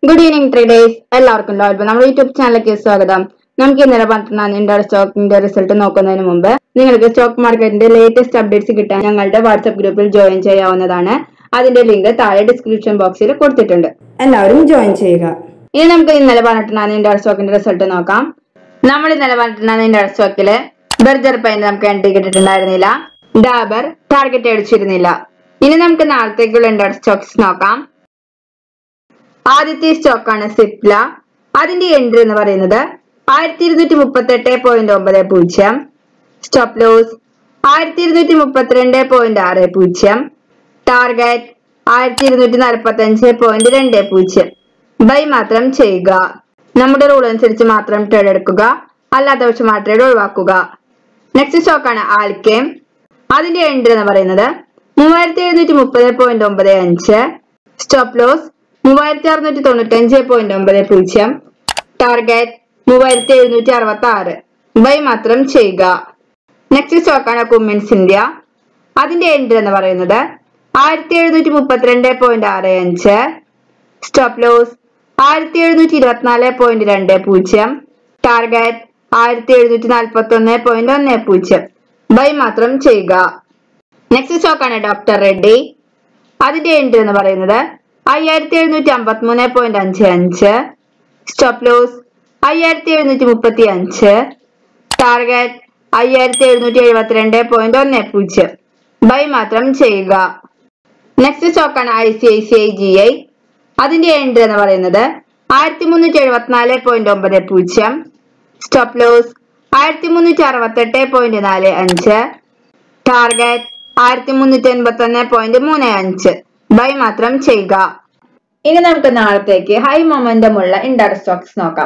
good evening traders എല്ലാവർക്കും ലോൽബ് നമ്മുടെ YouTube ചാനലിലേക്ക് സ്വാഗതം നമുക്ക് ഇന്നലെ പന്ത്രണ്ടാം ഇന്ത്യയുടെ സ്റ്റോക്കിന്റെ റിസൾട്ട് നോക്കുന്നതിന് മുമ്പ് നിങ്ങൾക്ക് സ്റ്റോക്ക് മാർക്കറ്റിന്റെ ലേറ്റസ്റ്റ് അപ്ഡേറ്റ്സ് കിട്ടാൻ ഞങ്ങളുടെ വാട്സ്ആപ്പ് ഗ്രൂപ്പിൽ ജോയിൻ ചെയ്യാവുന്നതാണ് അതിന്റെ ലിങ്ക് താഴെ ഡിസ്ക്രിപ്ഷൻ ബോക്സിൽ കൊടുത്തിട്ടുണ്ട് എല്ലാവരും ജോയിൻ ചെയ്യുക ഇനി നമുക്ക് ഇന്നലെ പറഞ്ഞിട്ടുണ്ടാകുന്ന ഇന്ത്യയുടെ സ്റ്റോക്കിന്റെ റിസൾട്ട് നോക്കാം നമ്മൾ ഇന്നലെ പറഞ്ഞിട്ടുണ്ടാകുന്ന ഇന്ത്യയുടെ സ്റ്റോക്കില് ബർജർ പെയിന്റ് നമുക്ക് എൻട്രി കിട്ടിയിട്ടുണ്ടായിരുന്നില്ല ഡാബർ ടാർഗറ്റ് അടിച്ചിരുന്നില്ല ഇനി നമുക്ക് നാളത്തേക്കുള്ള ഇന്ത്യയുടെ സ്റ്റോക്സ് നോക്കാം ആദ്യത്തെ സ്റ്റോക്കാണ് സിപ്ല അതിന്റെ എൻട്രി എന്ന് പറയുന്നത് ആയിരത്തി ഇരുന്നൂറ്റി മുപ്പത്തി എട്ട് പോയിന്റ് ഒമ്പത് പൂജ്യം സ്റ്റോപ്പ് ലോസ് ആയിരത്തി ഇരുന്നൂറ്റി മുപ്പത്തിരണ്ട് പോയിന്റ് ആറ് പൂജ്യം ടാർഗറ്റ് ആയിരത്തി ഇരുന്നൂറ്റി നാൽപ്പത്തി അഞ്ച് പോയിന്റ് രണ്ട് പൂജ്യം ബൈ മാത്രം ചെയ്യുക നമ്മുടെ റൂൾ അനുസരിച്ച് മാത്രം ട്രേഡ് എടുക്കുക അല്ലാത്ത പക്ഷം ആ ട്രേഡ് ഒഴിവാക്കുക നെക്സ്റ്റ് സ്റ്റോക്കാണ് ആൽക്കേം അതിന്റെ എൻട്രി എന്ന് പറയുന്നത് മൂവായിരത്തി എഴുന്നൂറ്റി മുപ്പത് പോയിന്റ് ഒമ്പത് അഞ്ച് സ്റ്റോപ്പ് ലോസ് മൂവായിരത്തി അറുന്നൂറ്റി തൊണ്ണൂറ്റി അഞ്ച് പോയിന്റ് ഒമ്പത് പൂജ്യം ടാർഗറ്റ് മൂവായിരത്തി എഴുന്നൂറ്റി അറുപത്തി ആറ് ബൈ മാത്രം ചെയ്യുക നെക്സ്റ്റ് സ്റ്റോക്കാണ് കുമ്മിൻസ് ഇന്ത്യ അതിന്റെ എൻട്രി എന്ന് പറയുന്നത് ആയിരത്തി എഴുന്നൂറ്റി മുപ്പത്തിരണ്ട് പോയിന്റ് ആറ് അഞ്ച് സ്റ്റോപ്പ് ലോസ് ആയിരത്തി എഴുന്നൂറ്റി ഇരുപത്തിനാല് പോയിന്റ് രണ്ട് പൂജ്യം ടാർഗറ്റ് ആയിരത്തി എഴുന്നൂറ്റി നാൽപ്പത്തി ഒന്ന് പോയിന്റ് ഒന്ന് പൂജ്യം ബൈ മാത്രം ചെയ്യുക നെക്സ്റ്റ് സ്റ്റോക്കാണ് ഡോക്ടർ റെഡ്ഡി അതിന്റെ എൻട്രി എന്ന് പറയുന്നത് അയ്യായിരത്തി എഴുന്നൂറ്റി അമ്പത്തി മൂന്ന് പോയിന്റ് അഞ്ച് അഞ്ച് സ്റ്റോപ്പ് ലോസ് അയ്യായിരത്തി എഴുന്നൂറ്റി മുപ്പത്തി അഞ്ച് ടാർഗറ്റ് അയ്യായിരത്തി എഴുന്നൂറ്റി എഴുപത്തിരണ്ട് പോയിന്റ് ഒന്ന് പൂജ്യം ബൈ മാത്രം ചെയ്യുക നെക്സ്റ്റ് സ്റ്റോക്കാണ് I C I C I G I അതിന്റെ എൻട്രി എന്ന് പറയുന്നത് ആയിരത്തി മുന്നൂറ്റി എഴുപത്തിനാല് പോയിന്റ് ഒമ്പത് പൂജ്യം സ്റ്റോപ്പ് ലോസ് ആയിരത്തി മുന്നൂറ്റി അറുപത്തെട്ട് പോയിന്റ് നാല് അഞ്ച് ടാർഗറ്റ് ആയിരത്തി മുന്നൂറ്റി എൺപത്തി ഒന്ന് പോയിന്റ് മൂന്ന് അഞ്ച് ബൈ മാത്രം ചെയ്യുക ഇനി നമുക്ക് നാളത്തേക്ക് ഹൈ മൊമെന്റം ഉള്ള ഇൻഡർ സ്റ്റോക്സ് നോക്കാം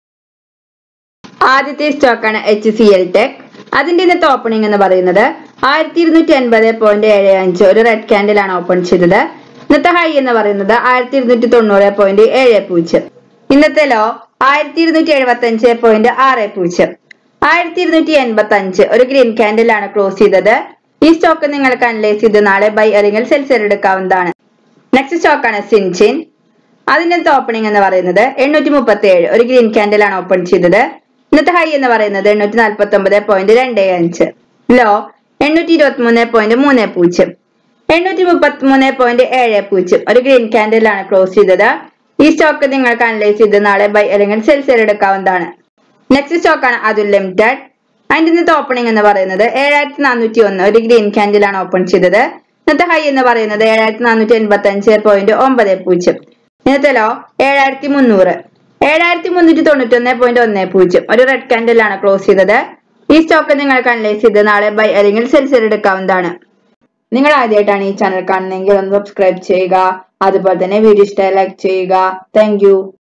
ആദ്യത്തെ സ്റ്റോക്കാണ് എച്ച് സി എൽ ടെക് അതിന്റെ ഇന്നത്തെ ഓപ്പണിംഗ് എന്ന് പറയുന്നത് ആയിരത്തി ഇരുന്നൂറ്റി എൺപത് പോയിന്റ് ഏഴ് അഞ്ച് ഒരു റെഡ് ക്യാൻഡിൽ ആണ് ഓപ്പൺ ചെയ്തത് ഇന്നത്തെ ഹൈ എന്ന് പറയുന്നത് ആയിരത്തി ഇരുന്നൂറ്റി തൊണ്ണൂറ് പോയിന്റ് ഏഴ് പൂജ്യം ഇന്നത്തെ ലോ ആയിരത്തി ഇരുന്നൂറ്റി എഴുപത്തി അഞ്ച് പോയിന്റ് ആറ് പൂജ്യം ആയിരത്തി ഇരുന്നൂറ്റി എൺപത്തി അഞ്ച് ഒരു ഗ്രീൻ ക്യാൻഡിൽ ആണ് ക്ലോസ് ചെയ്തത് ഈ സ്റ്റോക്ക് നിങ്ങൾക്ക് അനലൈസ് ചെയ്ത് നാളെ ബൈ അല്ലെങ്കിൽ സെൽ സെൽ എടുക്കാവുന്നതാണ് നെക്സ്റ്റ് സ്റ്റോക്കാണ് സിൻചിൻ അതിന്റെ ഓപ്പണിംഗ് എന്ന് പറയുന്നത് എണ്ണൂറ്റി മുപ്പത്തി ഏഴ് ഒരു ഗ്രീൻ ക്യാൻഡിൽ ആണ് ഓപ്പൺ ചെയ്തത് ഇന്നത്തെ ഹൈ എന്ന് പറയുന്നത് എണ്ണൂറ്റി നാൽപ്പത്തി ഒമ്പത് പോയിന്റ് രണ്ട് അഞ്ച് ലോ എണ്ണൂറ്റി ഇരുപത്തി മൂന്ന് പോയിന്റ് മൂന്ന് പൂജ്യം എണ്ണൂറ്റി മുപ്പത്തി മൂന്ന് പോയിന്റ് ഏഴ് പൂജ്യം ഒരു ഗ്രീൻ ക്യാൻഡിൽ ആണ് ക്ലോസ് ചെയ്തത് ഈ സ്റ്റോക്ക് നിങ്ങൾക്ക് അനലൈസ് ചെയ്ത് നാളെ ബൈ അല്ലെങ്കിൽ സെൽ സെൽ എടുക്കാവുന്നതാണ് നെക്സ്റ്റ് സ്റ്റോക്കാണ് അതുൽ ലിമിറ്റഡ് അതിന്റെ ഇന്നത്തെ ഓപ്പണിംഗ് എന്ന് പറയുന്നത് ഏഴായിരത്തി നാനൂറ്റി ഒന്ന് ഒരു ഗ്രീൻ ക്യാൻഡിൽ ആണ് ഓപ്പൺ ചെയ്തത് ഇന്നത്തെ ഹൈ എന്ന് പറയുന്നത് ഏഴായിരത്തി നാനൂറ്റി എൺപത്തി അഞ്ച് പോയിന്റ് ഒമ്പത് പൂജ്യം ഇന്നത്തെ ലോ ഏഴായിരത്തി മുന്നൂറ് ഏഴായിരത്തി മുന്നൂറ്റി തൊണ്ണൂറ്റി ഒന്ന് പോയിന്റ് ഒന്ന് പൂജ്യം ഒരു റെഡ് ക്യാൻഡിൽ ആണ് ക്ലോസ് ചെയ്തത് ഈ സ്റ്റോക്ക് നിങ്ങൾക്ക് അനലൈസ് ചെയ്ത് നാളെ ബൈ അല്ലെങ്കിൽ സെൽ സെൽ എടുക്കാവുന്നതാണ് നിങ്ങൾ ആദ്യമായിട്ടാണ് ഈ ചാനൽ കാണുന്നതെങ്കിൽ ഒന്ന് സബ്സ്ക്രൈബ് ചെയ്യുക അതുപോലെ തന്നെ വീഡിയോ ഇഷ്ടമായി ലൈക്ക് ചെയ്യുക താങ്ക്